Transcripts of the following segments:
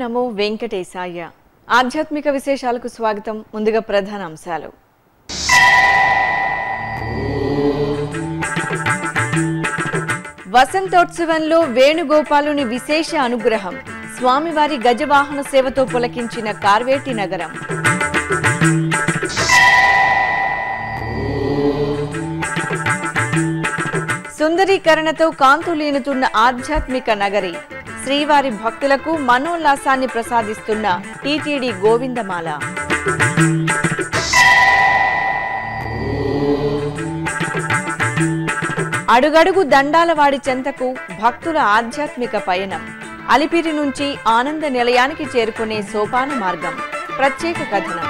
నమో వెంకటేశాయ ఆధ్యాత్మిక విశేషాలకు స్వాగతం ముందుగా ప్రధాన అంశాలు వసంతోత్సవంలో వేణుగోపాలుని విశేష అనుగ్రహం స్వామివారి గజవాహన సేవతో పులకించిన కార్వేటి నగరం సుందరీకరణతో కాంతులీనుతున్న ఆధ్యాత్మిక నగరి శ్రీవారి భక్తులకు మనోల్లాసాన్ని ప్రసాదిస్తున్న టీటీడీ గోవిందమాల అడుగడుగు దండాలవాడి చెంతకు భక్తుల ఆధ్యాత్మిక పయనం అలిపిరి నుంచి ఆనంద నిలయానికి చేరుకునే సోపాన మార్గం ప్రత్యేక కథనం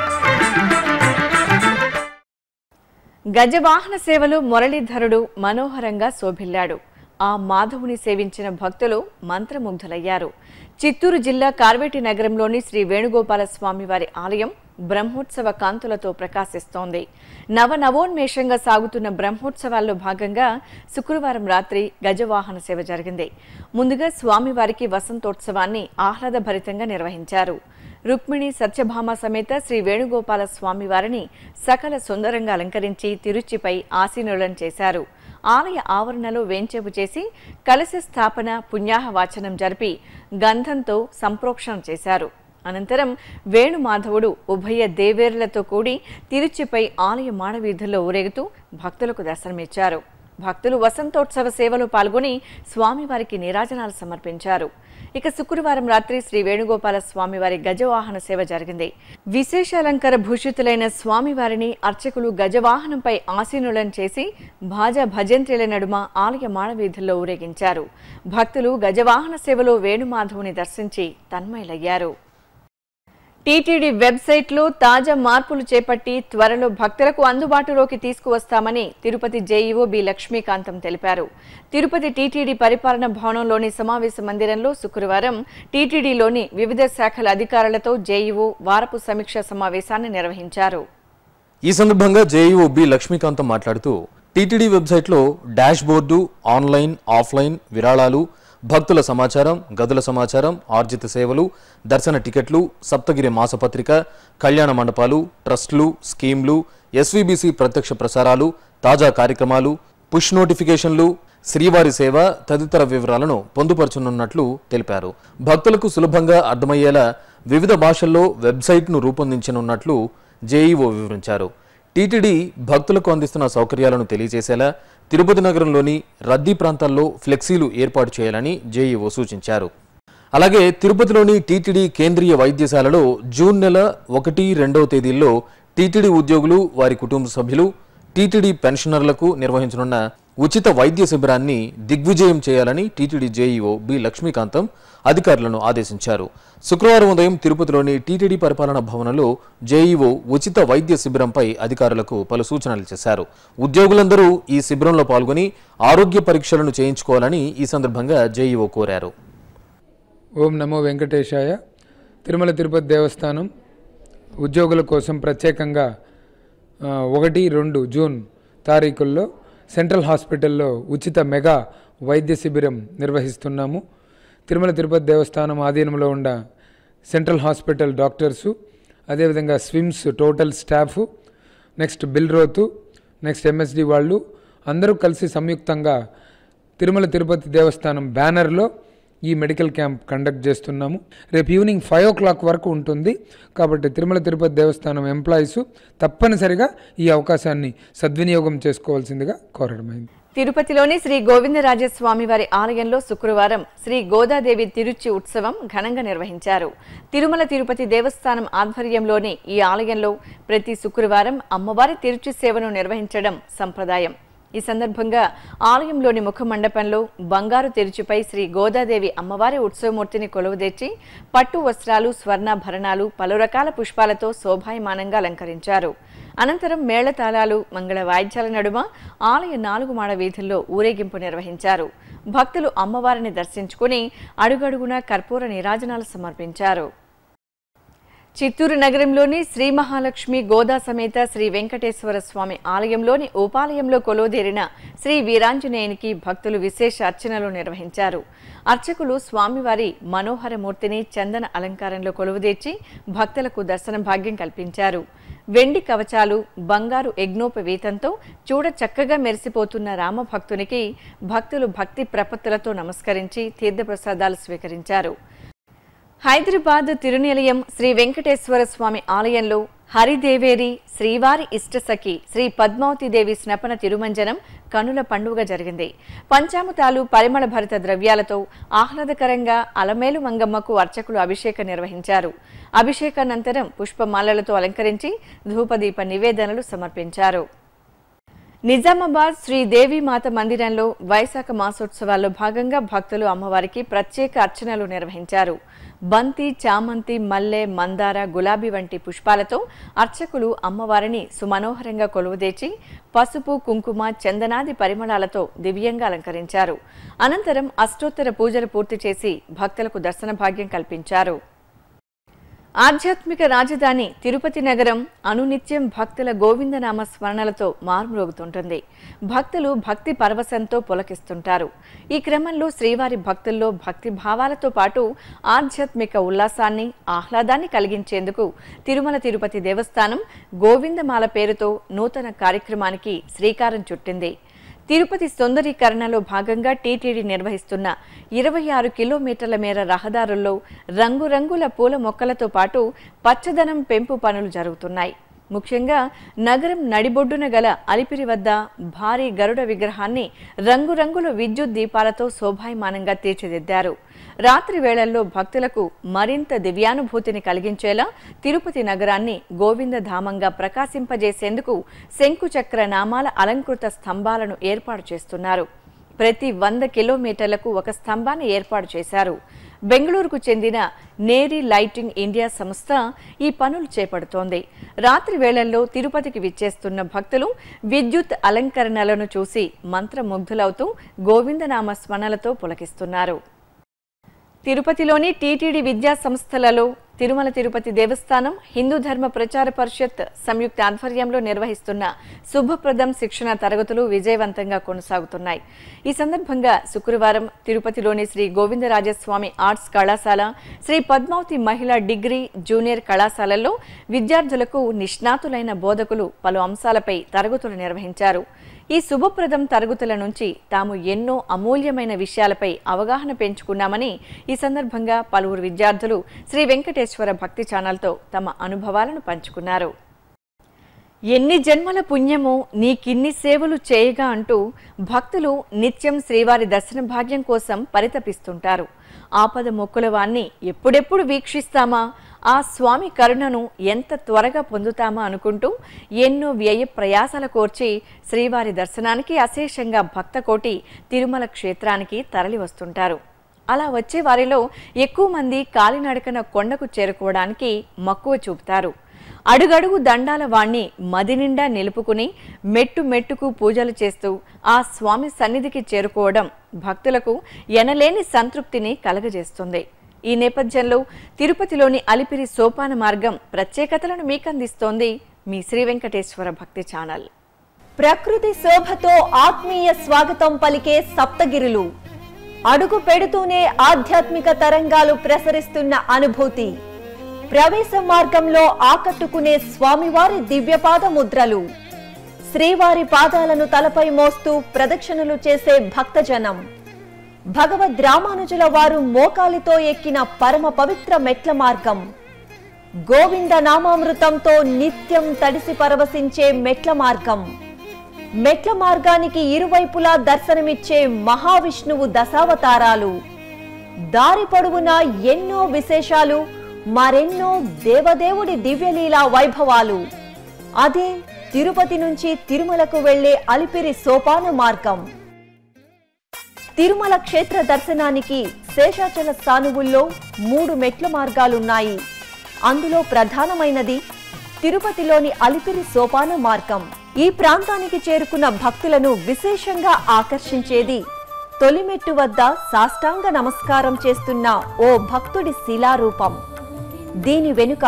గజవాహన సేవలో మురళీధరుడు మనోహరంగా శోభిల్లాడు ఆ మాధవుని సేవించిన భక్తులు మంత్రముగ్ధులయ్యారు చిత్తూరు జిల్లా కార్వేటి నగరంలోని శ్రీ వేణుగోపాల స్వామివారి ఆలయం బ్రహ్మోత్సవ కాంతులతో ప్రకాశిస్తోంది నవనవోన్మేషంగా సాగుతున్న బ్రహ్మోత్సవాల్లో భాగంగా శుక్రవారం రాత్రి గజవాహన సేవ జరిగింది ముందుగా స్వామివారికి వసంతోత్సవాన్ని ఆహ్లాదభరితంగా నిర్వహించారు రుక్మిణి సత్యభామ సమేత శ్రీ వేణుగోపాల స్వామివారిని సకల సుందరంగా అలంకరించి తిరుచిపై ఆసీనులను చేశారు ఆలయ ఆవరణలో వేంచేపు చేసి కలశ స్థాపన పుణ్యాహ వాచనం జరిపి గంధంతో సంప్రోక్షణ చేశారు అనంతరం వేణుమాధవుడు ఉభయ దేవేరులతో కూడి తిరుచిపై ఆలయ మాడవీధుల్లో ఊరేగుతూ భక్తులకు దర్శనమిచ్చారు భక్తులు వసంతోత్సవ సేవలో పాల్గొని స్వామివారికి నీరాజనాలు సమర్పించారు ఇక శుక్రవారం రాత్రి శ్రీ వేణుగోపాల స్వామివారి గజవాహన సేవ జరిగింది విశేషాలంకార భూషితులైన స్వామివారిని అర్చకులు గజవాహనంపై ఆసీనులను చేసి భాజ భజంత్రిల నడుమ ఆలయ మాడవీధుల్లో ఊరేగించారు భక్తులు గజవాహన సేవలో వేణుమాధవుని దర్శించి తన్మయులయ్యారు టీటీడీ వెబ్సైట్లో తాజా మార్పులు చేపట్టి త్వరలో భక్తులకు అందుబాటులోకి తీసుకువస్తామని తిరుపతి జేఈఓ బి లక్ష్మీకాంతం తెలిపారు తిరుపతి టీటీడీ పరిపాలన భవనంలోని సమావేశ మందిరంలో శుక్రవారం టీటీడీలోని వివిధ శాఖల అధికారులతో జేఈఓ వారపు సమీక్ష సమావేశాన్ని నిర్వహించారు ఈ సందర్భంగా జేఈఓ బి లక్ష్మీకాంతం మాట్లాడుతూ టీటీడీ వెబ్సైట్లో డాష్ బోర్డు ఆన్లైన్ ఆఫ్లైన్ విరాళాలు భక్తుల సమాచారం గదుల సమాచారం ఆర్జిత సేవలు దర్శన టికెట్లు సప్తగిరి మాసపత్రిక కళ్యాణ మండపాలు ట్రస్టులు స్కీమ్లు ఎస్వీబీసీ ప్రత్యక్ష ప్రసారాలు తాజా కార్యక్రమాలు పుష్ నోటిఫికేషన్లు శ్రీవారి సేవ తదితర వివరాలను పొందుపరచనున్నట్లు తెలిపారు భక్తులకు సులభంగా అర్థమయ్యేలా వివిధ భాషల్లో వెబ్సైట్ను రూపొందించనున్నట్లు జేఈఓ వివరించారు టీటీడీ భక్తులకు అందిస్తున్న సౌకర్యాలను తెలియజేసేలా తిరుపతి నగరంలోని రద్దీ ప్రాంతాల్లో ఫ్లెక్సీలు ఏర్పాటు చేయాలని జేఈఓ సూచించారు అలాగే తిరుపతిలోని టీటీడీ కేంద్రీయ వైద్యశాలలో జూన్ నెల ఒకటి రెండవ తేదీల్లో టీటీడీ ఉద్యోగులు వారి కుటుంబ సభ్యులు టీటీడీ పెన్షనర్లకు నిర్వహించనున్న ఉచిత వైద్య శిబిరాన్ని దిగ్విజయం చేయాలని టీటీడీ జేఈఓ బి లక్ష్మీకాంతం అధికారులను ఆదేశించారు శుక్రవారం ఉదయం తిరుపతిలోని టీటీడీ పరిపాలన భవనంలో జేఈఓ ఉచిత వైద్య శిబిరంపై అధికారులకు పలు సూచనలు చేశారు ఉద్యోగులందరూ ఈ శిబిరంలో పాల్గొని ఆరోగ్య పరీక్షలను చేయించుకోవాలని ఈ సందర్భంగా జేఈఓ కోరారు ఓం నమో వెంకటేశాయ తిరుమల తిరుపతి దేవస్థానం ఉద్యోగుల కోసం ప్రత్యేకంగా ఆ, ఒకటి రెండు జూన్ తారీఖుల్లో సెంట్రల్ హాస్పిటల్లో ఉచిత మెగా వైద్య శిబిరం నిర్వహిస్తున్నాము తిరుమల తిరుపతి దేవస్థానం ఆధీనంలో ఉన్న సెంట్రల్ హాస్పిటల్ డాక్టర్సు అదేవిధంగా SVIMS total staff next Billroth next MSD వాళ్ళు అందరూ కలిసి సంయుక్తంగా తిరుమల తిరుపతి దేవస్థానం బ్యానర్లో ఈ మెడికల్ క్యాంప్ కండక్ట్ చేస్తున్నాము రేపు ఈవినింగ్ ఫైవ్ ఓ క్లాక్ వరకు ఉంటుంది కాబట్టి తిరుమల తిరుపతి దేవస్థానం ఎంప్లాయీస్ తప్పనిసరిగా ఈ అవకాశాన్ని సద్వినియోగం చేసుకోవాల్సిందిగా కోరడమైంది తిరుపతిలోని శ్రీ గోవిందరాజస్వామి వారి ఆలయంలో శుక్రవారం శ్రీ గోదాదేవి తిరుచి ఉత్సవం ఘనంగా నిర్వహించారు తిరుమల తిరుపతి దేవస్థానం ఆధ్వర్యంలోని ఈ ఆలయంలో ప్రతి శుక్రవారం అమ్మవారి తిరుచి సేవను నిర్వహించడం సంప్రదాయం ఈ సందర్భంగా ఆలయంలోని ముఖ మండపంలో బంగారు తెరుచుపై శ్రీ గోదాదేవి అమ్మవారి ఉత్సవమూర్తిని కొలువుదీర్చి పట్టు వస్త్రాలు స్వర్ణాభరణాలు పలు రకాల పుష్పాలతో శోభాయమానంగా అలంకరించారు అనంతరం మేళతాళాలు మంగళ వాయిద్యాల నడుమ ఆలయ నాలుగు మాడ వీధుల్లో ఊరేగింపు నిర్వహించారు భక్తులు అమ్మవారిని దర్శించుకుని అడుగడుగునా కర్పూర నీరాజనాలు సమర్పించారు చిత్తూరు నగరంలోని శ్రీ మహాలక్ష్మి గోదా సమేత శ్రీ వెంకటేశ్వర స్వామి ఆలయంలోని ఉపాలయంలో కొలువుదీరిన శ్రీ వీరాంజనేయునికి భక్తులు విశేష అర్చనలు నిర్వహించారు అర్చకులు స్వామివారి మనోహర మూర్తిని చందన అలంకారంలో కొలువుదీర్చి భక్తులకు దర్శన భాగ్యం కల్పించారు వెండి కవచాలు బంగారు యజ్ఞోపవీతంతో చూడ చక్కగా మెరిసిపోతున్న రామభక్తునికి భక్తులు భక్తి ప్రపత్తులతో నమస్కరించి తీర్థప్రసాదాలు స్వీకరించారు హైదరాబాద్ తిరునిలయం శ్రీ వెంకటేశ్వర స్వామి ఆలయంలో హరిదేవేరి శ్రీవారి ఇష్టసఖి శ్రీ పద్మావతిదేవి స్నపన తిరుమంజనం కనుల పండుగ జరిగింది పంచామృతాలు పరిమళ భరిత ద్రవ్యాలతో ఆహ్లాదకరంగా అలమేలు మంగమ్మకు అర్చకులు అభిషేకం నిర్వహించారు అభిషేకానంతరం పుష్పమాలలతో అలంకరించి ధూపదీప నివేదనలు సమర్పించారు నిజామాబాద్ శ్రీ దేవీమాత మందిరంలో వైశాఖ మాసోత్సవాల్లో భాగంగా భక్తులు అమ్మవారికి ప్రత్యేక అర్చనలు నిర్వహించారు బంతి చామంతి మల్లె మందార గులాబీ వంటి పుష్పాలతో అర్చకులు అమ్మవారిని సుమనోహరంగా కొలువుదీర్చి పసుపు కుంకుమ చందనాది పరిమళాలతో దివ్యంగా అలంకరించారు అనంతరం అష్టోత్తర పూజలు పూర్తి చేసి భక్తులకు దర్శన భాగ్యం కల్పించారు ఆధ్యాత్మిక రాజధాని తిరుపతి నగరం అనునిత్యం భక్తుల గోవిందనామ స్మరణలతో మారుమ్రోగుతుంటుంది భక్తులు భక్తి పరవశంతో పులకిస్తుంటారు ఈ క్రమంలో శ్రీవారి భక్తుల్లో భక్తి భావాలతో పాటు ఆధ్యాత్మిక ఉల్లాసాన్ని ఆహ్లాదాన్ని కలిగించేందుకు తిరుమల తిరుపతి దేవస్థానం గోవిందమాల పేరుతో నూతన కార్యక్రమానికి శ్రీకారం చుట్టింది తిరుపతి సుందరీకరణలో భాగంగా టీటీడీ నిర్వహిస్తున్న ఇరవై ఆరు కిలోమీటర్ల మేర రహదారుల్లో రంగురంగుల పూల మొక్కలతో పాటు పచ్చదనం పెంపు పనులు జరుగుతున్నాయి ముఖ్యంగా నగరం నడిబొడ్డున గల అలిపిరి వద్ద భారీ గరుడ విగ్రహాన్ని రంగురంగుల విద్యుత్ దీపాలతో శోభాయమానంగా తీర్చిదిద్దారు రాత్రి వేళల్లో భక్తులకు మరింత దివ్యానుభూతిని కలిగించేలా తిరుపతి నగరాన్ని గోవిందధామంగా ప్రకాశింపజేసేందుకు శంకుచక్ర నామాల అలంకృత స్తంభాలను ఏర్పాటు చేస్తున్నారు ప్రతి వంద కిలోమీటర్లకు ఒక స్తంభాన్ని ఏర్పాటు చేశారు బెంగళూరుకు చెందిన నేరీ లైటింగ్ ఇండియా సంస్థ ఈ పనులు చేపడుతోంది రాత్రి వేళల్లో తిరుపతికి విచ్చేస్తున్న భక్తులు విద్యుత్ అలంకరణలను చూసి మంత్రముగ్ధులవుతూ గోవిందనామ స్మరణలతో పులకిస్తున్నారు తిరుపతిలోని టీటీడీ విద్యా సంస్థలలో తిరుమల తిరుపతి దేవస్థానం హిందూ ధర్మ ప్రచార పరిషత్ సంయుక్త ఆధ్వర్యంలో నిర్వహిస్తున్న శుభప్రదం శిక్షణ తరగతులు విజయవంతంగా కొనసాగుతున్నాయి ఈ సందర్భంగా శుక్రవారం తిరుపతిలోని శ్రీ గోవిందరాజస్వామి ఆర్ట్స్ కళాశాల శ్రీ పద్మావతి మహిళా డిగ్రీ జూనియర్ కళాశాలల్లో విద్యార్థులకు నిష్ణాతులైన బోధకులు పలు అంశాలపై తరగతులు నిర్వహించారు ఈ శుభప్రదం తరగతుల నుంచి తాము ఎన్నో అమూల్యమైన విషయాలపై అవగాహన పెంచుకున్నామని ఈ సందర్భంగా పలువురు విద్యార్థులు శ్రీ వెంకటేశ్వర భక్తి ఛానల్తో తమ అనుభవాలను పంచుకున్నారు ఎన్ని జన్మల పుణ్యమో నీకిన్ని సేవలు చేయగా అంటూ భక్తులు నిత్యం శ్రీవారి దర్శన భాగ్యం కోసం పరితపిస్తుంటారు ఆపద మొక్కుల వాణ్ణి ఎప్పుడెప్పుడు వీక్షిస్తామా ఆ స్వామి కరుణను ఎంత త్వరగా పొందుతామా అనుకుంటూ ఎన్నో వ్యయ ప్రయాసల కోర్చి శ్రీవారి దర్శనానికి అశేషంగా భక్తకోటి తిరుమల క్షేత్రానికి తరలి వస్తుంటారు అలా వచ్చే వారిలో ఎక్కువ మంది కాలినడకన కొండకు చేరుకోవడానికి మక్కువ చూపుతారు అడుగడుగు దండాల వాణ్ణి మది నిండా నిలుపుకుని మెట్టు మెట్టుకు పూజలు చేస్తూ ఆ స్వామి సన్నిధికి చేరుకోవడం భక్తులకు ఎనలేని సంతృప్తిని కలగజేస్తుంది ఈ నేపథ్యంలో తిరుపతిలోని అలిపిరి సోపాన మార్గం ప్రత్యేకతలను మీకందిస్తోంది మీ శ్రీ వెంకటేశ్వర భక్తి ఛానల్ ప్రకృతి శోభతో ఆత్మీయ స్వాగతం పలికే సప్తగిరులు అడుగు పెడుతూనే ఆధ్యాత్మిక తరంగాలు ప్రసరిస్తున్న అనుభూతి ప్రవేశ మార్గంలో ఆకట్టుకునే స్వామివారి దివ్యపాద ముద్రలు శ్రీవారి పాదాలను తలపై మోస్తూ ప్రదక్షిణలు చేసే భక్తజనం భగవద్ రామానుజుల వారు మోకాలితో ఎక్కిన పరమ పవిత్ర మెట్ల మార్గం గోవింద నామామృతంతో నిత్యం తడిసి పరవశించే మెట్ల మార్గం మెట్ల మార్గానికి ఇరువైపులా దర్శనమిచ్చే మహావిష్ణువు దశావతారాలు దారి పొడవునా ఎన్నో విశేషాలు మరెన్నో దేవదేవుడి దివ్యలీలా వైభవాలు అదే తిరుపతి నుంచి తిరుమలకు వెళ్లే అలిపిరి సోపాన మార్గం తిరుమల క్షేత్ర దర్శనానికి శేషాచల సానువుల్లో మూడు మెట్ల మార్గాలున్నాయి అందులో ప్రధానమైనది తిరుపతిలోని అలిపిరి సోపాన మార్గం ఈ ప్రాంతానికి చేరుకున్న భక్తులను విశేషంగా ఆకర్షించేది తొలిమెట్టు వద్ద సాష్టాంగ నమస్కారం చేస్తున్న ఓ భక్తుడి శిలారూపం దీని వెనుక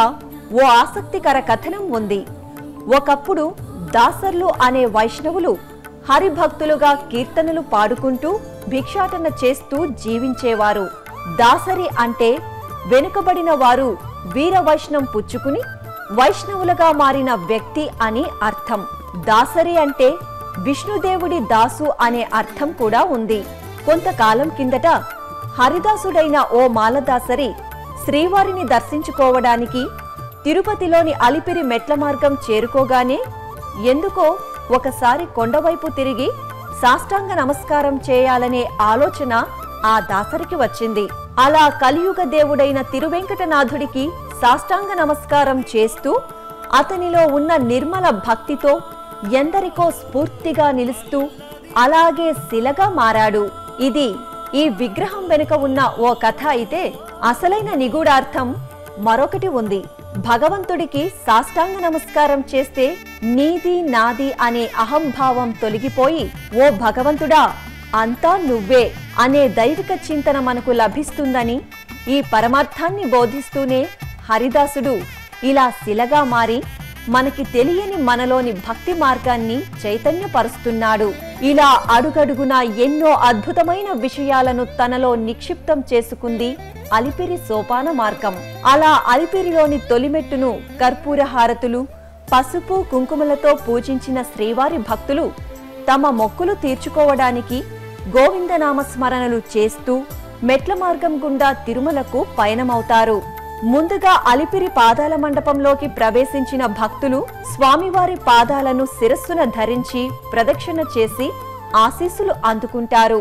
ఓ ఆసక్తికర కథనం ఉంది ఒకప్పుడు దాసర్లు అనే వైష్ణవులు హరిభక్తులుగా కీర్తనలు పాడుకుంటూ భిక్షాటన చేస్తూ జీవించేవారు దాసరి అంటే వెనుకబడిన వారు వీర వైష్ణం పుచ్చుకుని వైష్ణవులుగా మారిన వ్యక్తి అని అర్థం దాసరి అంటే విష్ణుదేవుడి దాసు అనే అర్థం కూడా ఉంది కొంతకాలం కిందట హరిదాసుడైన ఓ మాలదాసరి శ్రీవారిని దర్శించుకోవడానికి తిరుపతిలోని అలిపిరి మెట్ల మార్గం చేరుకోగానే ఎందుకో ఒకసారి కొండవైపు తిరిగి సాష్టాంగ నమస్కారం చేయాలనే ఆలోచన ఆ దాసరికి వచ్చింది అలా కలియుగ దేవుడైన తిరువెంకటనాథుడికి సాష్టాంగ నమస్కారం చేస్తూ అతనిలో ఉన్న నిర్మల భక్తితో ఎందరికో స్ఫూర్తిగా నిలుస్తూ అలాగే శిలగా మారాడు ఇది ఈ విగ్రహం వెనుక ఉన్న ఓ కథ అయితే అసలైన నిగూఢార్థం మరొకటి ఉంది భగవంతుడికి సాష్టాంగ నమస్కారం చేస్తే నీది నాది అనే అహంభావం తొలగిపోయి ఓ భగవంతుడా అంతా నువ్వే అనే దైవిక చింతన మనకు లభిస్తుందని ఈ పరమార్థాన్ని బోధిస్తూనే హరిదాసుడు ఇలా శిలగా మారి మనకి తెలియని మనలోని భక్తి మార్గాన్ని చైతన్యపరుస్తున్నాడు ఇలా అడుగడుగునా ఎన్నో అద్భుతమైన విషయాలను తనలో నిక్షిప్తం చేసుకుంది అలిపిరి సోపాన మార్గం అలా అలిపిరిలోని తొలిమెట్టును కర్పూర హారతులు పసుపు కుంకుమలతో పూజించిన శ్రీవారి భక్తులు తమ మొక్కులు తీర్చుకోవడానికి గోవిందనామ స్మరణలు చేస్తూ మెట్ల మార్గం గుండా తిరుమలకు పయనమవుతారు ముందుగా అలిపిరి పాదాల మండపంలోకి ప్రవేశించిన భక్తులు స్వామివారి పాదాలను శిరస్సున ధరించి ప్రదక్షిణ చేసి ఆశీస్సులు అందుకుంటారు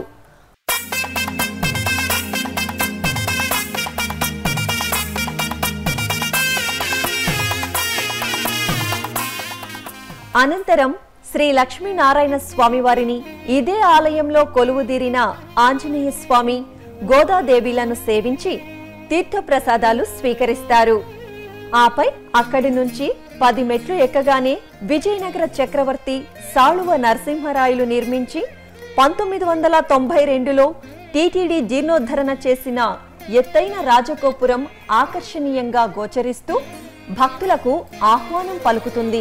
అనంతరం శ్రీ లక్ష్మీనారాయణ స్వామివారిని ఇదే ఆలయంలో కొలువుదీరిన ఆంజనేయ స్వామి గోదాదేవిలను సేవించి తీర్థప్రసాదాలు స్వీకరిస్తారు ఆపై అక్కడి నుంచి పది మెట్లు ఎక్కగానే విజయనగర చక్రవర్తి సాళువ నరసింహరాయలు నిర్మించి పంతొమ్మిది వందల తొంభై రెండులో టీటీడీ జీర్ణోద్ధరణ చేసిన ఎత్తైన రాజగోపురం ఆకర్షణీయంగా గోచరిస్తూ భక్తులకు ఆహ్వానం పలుకుతుంది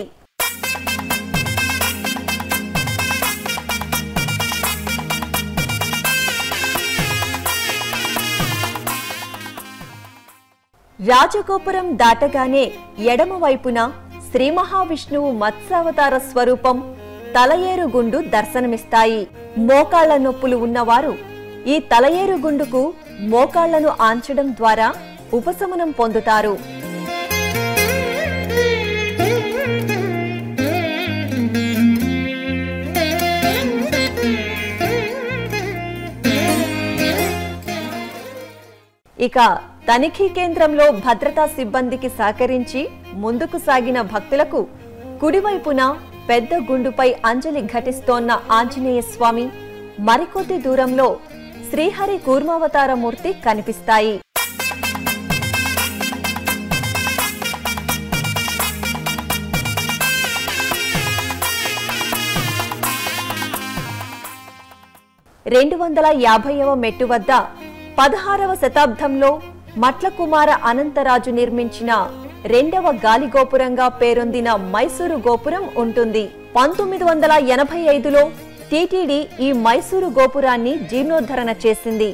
రాజగోపురం దాటగానే ఎడమ వైపున శ్రీ మహావిష్ణువు మత్స్యావతార స్వరూపం తలయేరుగుండు దర్శనమిస్తాయి మోకాళ్ల నొప్పులు ఉన్నవారు ఈ తలయేరుగుండుకు మోకాళ్లను ఆంచడం ద్వారా ఉపశమనం పొందుతారు ఇక తనిఖీ కేంద్రంలో భద్రతా సిబ్బందికి సహకరించి ముందుకు సాగిన భక్తులకు కుడివైపున పెద్ద గుండుపై అంజలి ఘటిస్తోన్న ఆంజనేయ స్వామి మరికొద్ది దూరంలో శ్రీహరి కూర్మావతార మూర్తి కనిపిస్తాయి రెండు వందల యాభైవ మెట్టు వద్ద పదహారవ శతాబ్దంలో మట్లకుమార అనంతరాజు నిర్మించిన రెండవ గాలి గోపురంగా పేరొందిన మైసూరు గోపురం ఉంటుంది పంతొమ్మిది వందల ఎనభై ఐదులో టీటీడీ ఈ మైసూరు గోపురాన్ని జీర్ణోద్ధరణ చేసింది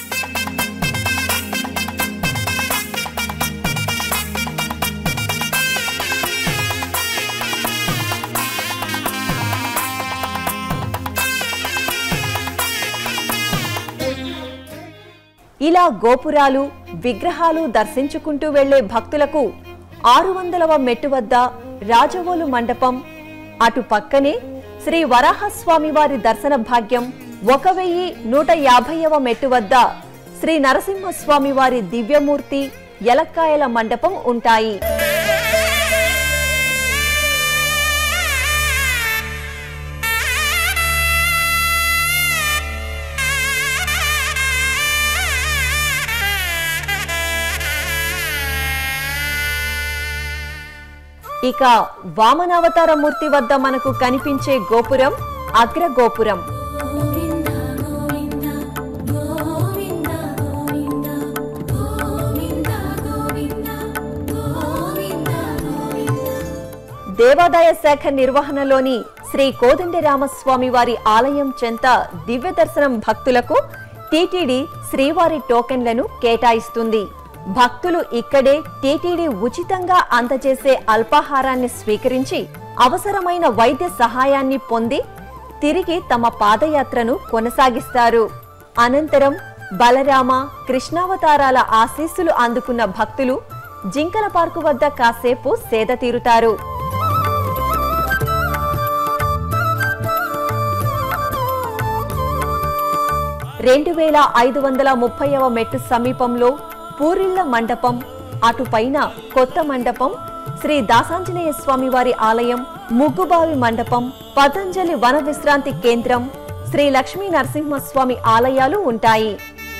ఇలా గోపురాలు విగ్రహాలు దర్శించుకుంటూ వెళ్లే భక్తులకు ఆరు వందలవ మెట్టు వద్ద రాజవోలు మండపం అటు పక్కనే శ్రీ వరాహస్వామి వారి దర్శన భాగ్యం ఒక వెయ్యి నూట యాభైవ మెట్టు వద్ద శ్రీ నరసింహస్వామి వారి దివ్యమూర్తి ఎలక్కాయల మండపం ఉంటాయి ఇక వామనావతార మూర్తి వద్ద మనకు కనిపించే గోపురం అగ్ర గోపురం గోవింద గోవింద గోవింద గోవింద గోవింద గోవింద గోవింద దేవాదాయ శాఖ నిర్వహణలోని శ్రీ కోదండరామస్వామి వారి ఆలయం చెంత దివ్య దర్శనం భక్తులకు టీటీడీ శ్రీవారి టోకెన్లను కేటాయిస్తుంది భక్తులు ఇక్కడే టీటీడీ ఉచితంగా అందజేసే అల్పాహారాన్ని స్వీకరించి అవసరమైన వైద్య సహాయాన్ని పొంది తిరిగి తమ పాదయాత్రను కొనసాగిస్తారు అనంతరం బలరామ కృష్ణావతారాల ఆశీస్సులు అందుకున్న భక్తులు జింకల పార్కు వద్ద కాసేపు సేద తీరుతారు రెండు వేల ఐదు వందల ముప్పైవ మెట్టు సమీపంలో పూరిళ్ల మండపం అటుపైన కొత్త మండపం శ్రీ దాసాంజనేయ స్వామి వారి ఆలయం ముగ్గుబావి మండపం పతంజలి వన విశ్రాంతి కేంద్రం శ్రీ లక్ష్మీ నరసింహస్వామి ఆలయాలు ఉంటాయి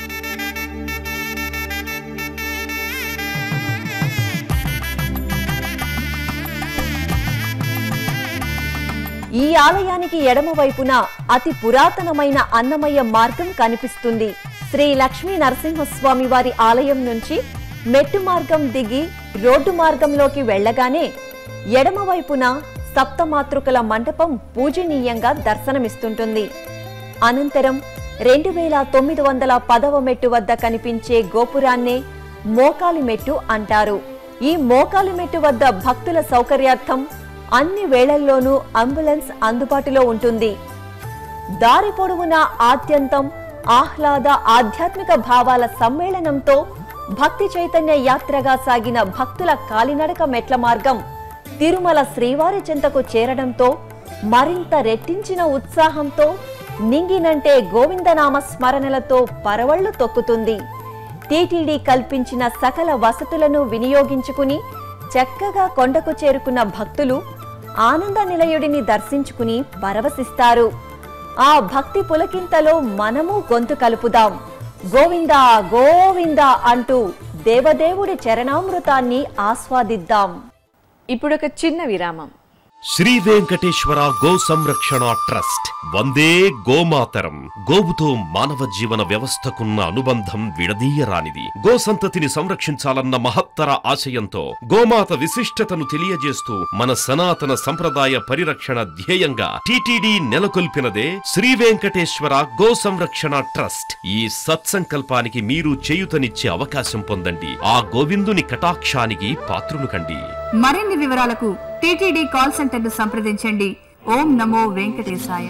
ఈ ఆలయానికి ఎడమ వైపున అతి పురాతనమైన అన్నమయ్య మార్గం కనిపిస్తుంది శ్రీ లక్ష్మీ నరసింహస్వామి వారి ఆలయం నుంచి మెట్టు మార్గం దిగి రోడ్డు మార్గంలోకి వెళ్ళగానే ఎడమ వైపున సప్తమాతృకల మండపం పూజనీయంగా దర్శనమిస్తుంటుంది అనంతరం రెండు వేల తొమ్మిది వందల పదవ మెట్టు వద్ద కనిపించే గోపురాన్నే మోకాలి మెట్టు అంటారు ఈ మోకాలి మెట్టు వద్ద భక్తుల సౌకర్యార్థం అన్ని వేళల్లోనూ అంబులెన్స్ అందుబాటులో ఉంటుంది దారి పొడవునా ఆద్యంతం ఆహ్లాద ఆధ్యాత్మిక భావాల సమ్మేళనంతో భక్తి చైతన్య యాత్రగా సాగిన భక్తుల కాలినడక మెట్ల మార్గం తిరుమల శ్రీవారి చెంతకు చేరడంతో మరింత రెట్టించిన ఉత్సాహంతో నింగినంటే గోవిందనామ స్మరణలతో పరవళ్లు తొక్కుతుంది టీటీడీ కల్పించిన సకల వసతులను వినియోగించుకుని చక్కగా కొండకు చేరుకున్న భక్తులు ఆనంద నిలయుడిని దర్శించుకుని పరవశిస్తారు ఆ భక్తి పులకింతలో మనము గొంతు కలుపుదాం గోవిందా గోవిందా అంటూ దేవదేవుడి చరణామృతాన్ని ఆస్వాదిద్దాం ఇప్పుడొక చిన్న విరామం శ్రీ వెంకటేశ్వర గో సంరక్షణ ట్రస్ట్ వందే గోమాతరం గోవుతో మానవ జీవన వ్యవస్థకున్న అనుబంధం విడదీయరానిది గో సంతతిని సంరక్షించాలన్న మహత్తర ఆశయంతో గోమాత విశిష్టతను తెలియజేస్తూ మన సనాతన సంప్రదాయ పరిరక్షణ ధ్యేయంగా టిటిడి నెలకొల్పినదే శ్రీ వెంకటేశ్వర గో సంరక్షణ ట్రస్ట్ ఈ సత్సంకల్పానికి మీరు చేయుతనిచ్చే అవకాశం పొందండి ఆ గోవిందుని కటాక్షానికి పాత్రులు కండి మరిన్ని వివరాలకు టీటీడీ కాల్ సెంటర్ను సంప్రదించండి ఓం నమో వెంకటేశాయ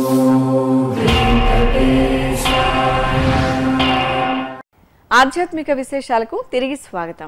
ఆధ్యాత్మిక విశేషాలకు తిరిగి స్వాగతం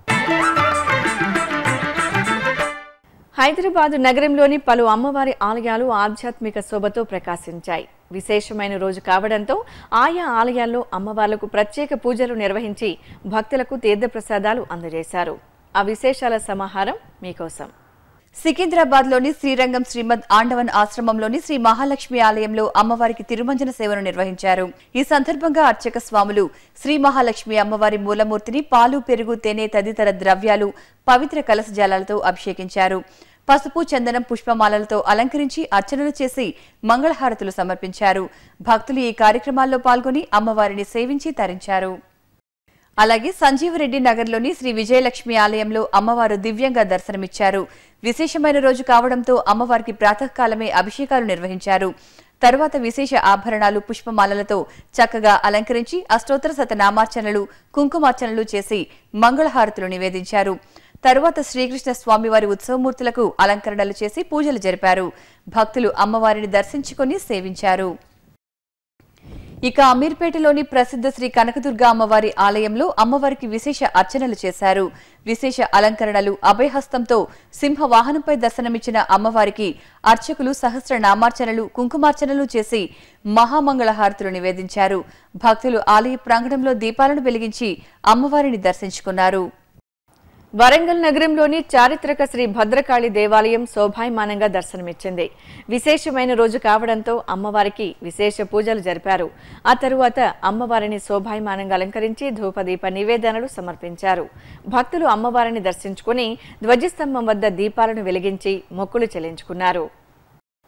హైదరాబాద్ నగరంలోని పలు అమ్మవారి ఆలయాలు ఆధ్యాత్మిక శోభతో ప్రకాశించాయి విశేషమైన రోజు కావడంతో ఆయా ఆలయాల్లో అమ్మవార్లకు ప్రత్యేక పూజలు నిర్వహించి భక్తులకు తీర్థప్రసాదాలు అందజేశారు ఆ విశేషాల సమాహారం మీకోసం సికింద్రాబాద్ లోని శ్రీరంగం శ్రీమద్ ఆండవన్ ఆశ్రమంలోని శ్రీ మహాలక్ష్మి ఆలయంలో అమ్మవారికి తిరుమంజన సేవను నిర్వహించారు ఈ సందర్భంగా అర్చక స్వాములు శ్రీ మహాలక్ష్మి అమ్మవారి మూలమూర్తిని పాలు పెరుగు తేనె తదితర ద్రవ్యాలు పవిత్ర కలశజాలాలతో అభిషేకించారు పసుపు చందనం పుష్పమాలలతో అలంకరించి అర్చనలు చేసి మంగళహారతులు సమర్పించారు భక్తులు ఈ కార్యక్రమాల్లో పాల్గొని అమ్మవారిని సేవించి తరించారు అలాగే సంజీవరెడ్డి నగర్లోని శ్రీ విజయలక్ష్మి ఆలయంలో అమ్మవారు దివ్యంగా దర్శనమిచ్చారు విశేషమైన రోజు కావడంతో అమ్మవారికి ప్రాతకాలమే అభిషేకాలు నిర్వహించారు తరువాత విశేష ఆభరణాలు పుష్పమాలలతో చక్కగా అలంకరించి అష్టోత్తర శతనామార్చనలు కుంకుమార్చనలు చేసి మంగళహారతులు నివేదించారు తరువాత శ్రీకృష్ణ స్వామివారి ఉత్సవమూర్తులకు అలంకరణలు చేసి పూజలు జరిపారు భక్తులు అమ్మవారిని దర్శించుకొని సేవించారు ఇక అమీర్పేటలోని ప్రసిద్ధ శ్రీ కనకదుర్గ అమ్మవారి ఆలయంలో అమ్మవారికి విశేష అర్చనలు చేశారు విశేష అలంకరణలు అభయహస్తంతో సింహ వాహనంపై దర్శనమిచ్చిన అమ్మవారికి అర్చకులు సహస్ర నామార్చనలు కుంకుమార్చనలు చేసి మహామంగళ హారతులు నివేదించారు భక్తులు ఆలయ ప్రాంగణంలో దీపాలను వెలిగించి అమ్మవారిని దర్శించుకున్నారు వరంగల్ నగరంలోని చారిత్రక శ్రీ భద్రకాళి దేవాలయం శోభాయమానంగా దర్శనమిచ్చింది విశేషమైన రోజు కావడంతో అమ్మవారికి విశేష పూజలు జరిపారు ఆ తరువాత అమ్మవారిని శోభాయమానంగా అలంకరించి ధూపదీప నివేదనలు సమర్పించారు భక్తులు అమ్మవారిని దర్శించుకుని ధ్వజస్తంభం వద్ద దీపాలను వెలిగించి మొక్కులు చెల్లించుకున్నారు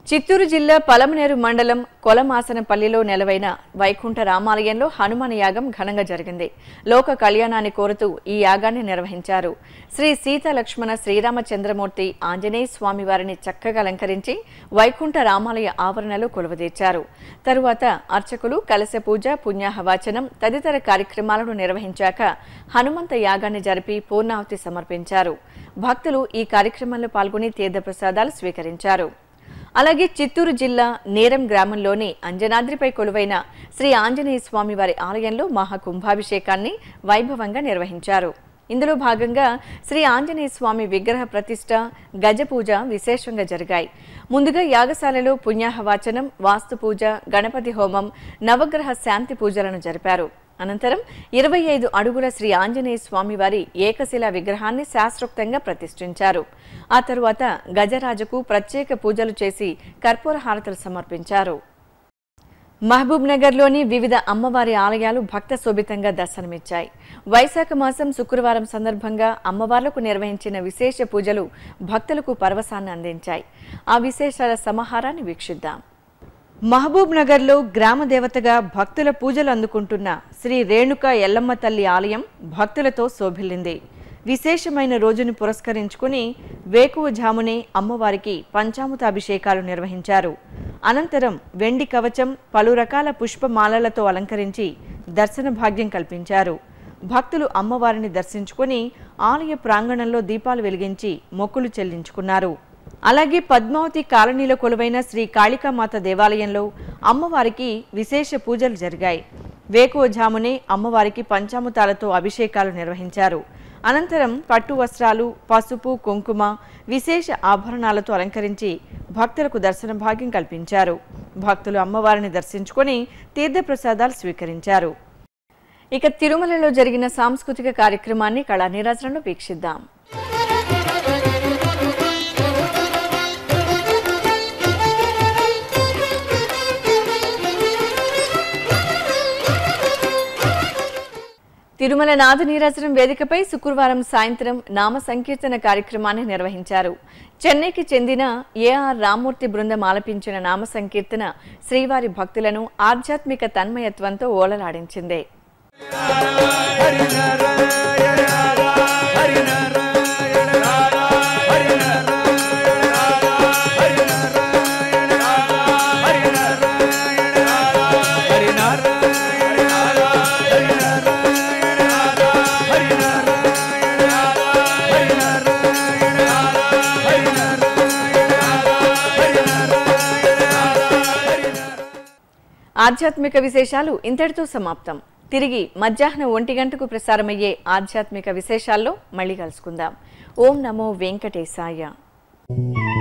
చిత్తూరు జిల్లా పలమనేరు మండలం కొలమాసనపల్లిలో నెలవైన వైకుంఠ రామాలయంలో హనుమాన్ యాగం ఘనంగా జరిగింది లోక కళ్యాణాన్ని కోరుతూ ఈ యాగాన్ని నిర్వహించారు శ్రీ సీత లక్ష్మణ శ్రీరామచంద్రమూర్తి ఆంజనేయ స్వామి వారిని చక్కగా అలంకరించి వైకుంఠ రామాలయ ఆవరణలో కొలువదీర్చారు తరువాత అర్చకులు కలశ పూజ పుణ్యాహవాచనం తదితర కార్యక్రమాలను నిర్వహించాక హనుమంత యాగాన్ని జరిపి పూర్ణాహుతి సమర్పించారు భక్తులు ఈ కార్యక్రమంలో పాల్గొని తీర్థప్రసాదాలు స్వీకరించారు అలాగే చిత్తూరు జిల్లా నేరం గ్రామంలోని అంజనాద్రిపై కొలువైన శ్రీ ఆంజనేయ స్వామి వారి ఆలయంలో మహాకుంభాభిషేకాన్ని వైభవంగా నిర్వహించారు ఇందులో భాగంగా శ్రీ ఆంజనేయ స్వామి విగ్రహ ప్రతిష్ట గజ పూజ విశేషంగా జరిగాయి ముందుగా యాగశాలలో పుణ్యాహవాచనం వాస్తు పూజ గణపతి హోమం నవగ్రహ శాంతి పూజలను జరిపారు అనంతరం ఇరవై ఐదు అడుగుల శ్రీ ఆంజనేయ స్వామి వారి ఏకశిలా విగ్రహాన్ని శాస్త్రోక్తంగా ప్రతిష్ఠించారు ఆ తరువాత గజరాజుకు ప్రత్యేక పూజలు చేసి కర్పూర హారతులు సమర్పించారు మహబూబ్ నగర్లోని వివిధ అమ్మవారి ఆలయాలు భక్త శోభితంగా దర్శనమిచ్చాయి వైశాఖ మాసం శుక్రవారం సందర్భంగా అమ్మవార్లకు నిర్వహించిన విశేష పూజలు భక్తులకు పరవశాన్ని అందించాయి ఆ విశేషాల సమాహారాన్ని వీక్షిద్దాం మహబూబ్ నగర్లో గ్రామ దేవతగా భక్తుల పూజలు అందుకుంటున్న శ్రీ రేణుక ఎల్లమ్మ తల్లి ఆలయం భక్తులతో శోభిల్లింది విశేషమైన రోజును పురస్కరించుకుని వేకువజామునే అమ్మవారికి పంచామృతాభిషేకాలు నిర్వహించారు అనంతరం వెండి కవచం పలు రకాల పుష్పమాలలతో అలంకరించి దర్శన భాగ్యం కల్పించారు భక్తులు అమ్మవారిని దర్శించుకుని ఆలయ ప్రాంగణంలో దీపాలు వెలిగించి మొక్కులు చెల్లించుకున్నారు అలాగే పద్మావతి కాలనీలో కొలువైన శ్రీ కాళికామాత దేవాలయంలో అమ్మవారికి విశేష పూజలు జరిగాయి వేకువజామునే అమ్మవారికి పంచామృతాలతో అభిషేకాలు నిర్వహించారు అనంతరం పట్టు వస్త్రాలు పసుపు కుంకుమ విశేష ఆభరణాలతో అలంకరించి భక్తులకు దర్శన భాగ్యం కల్పించారు భక్తులు అమ్మవారిని దర్శించుకొని తీర్థప్రసాదాలు స్వీకరించారు ఇక తిరుమలలో జరిగిన సాంస్కృతిక కార్యక్రమాన్ని కళా నీరాజనంలో వీక్షిద్దాం తిరుమల నాథ నీరాజనం వేదికపై శుక్రవారం సాయంత్రం నామ సంకీర్తన కార్యక్రమాన్ని నిర్వహించారు చెన్నైకి చెందిన ఏఆర్ రామ్మూర్తి బృందం ఆలపించిన నామ సంకీర్తన శ్రీవారి భక్తులను ఆధ్యాత్మిక తన్మయత్వంతో ఓలలాడించింది ఆధ్యాత్మిక విశేషాలు ఇంతటితో సమాప్తం తిరిగి మధ్యాహ్నం ఒంటి గంటకు ప్రసారమయ్యే ఆధ్యాత్మిక విశేషాల్లో మళ్ళీ కలుసుకుందాం ఓం నమో వెంకటేశాయ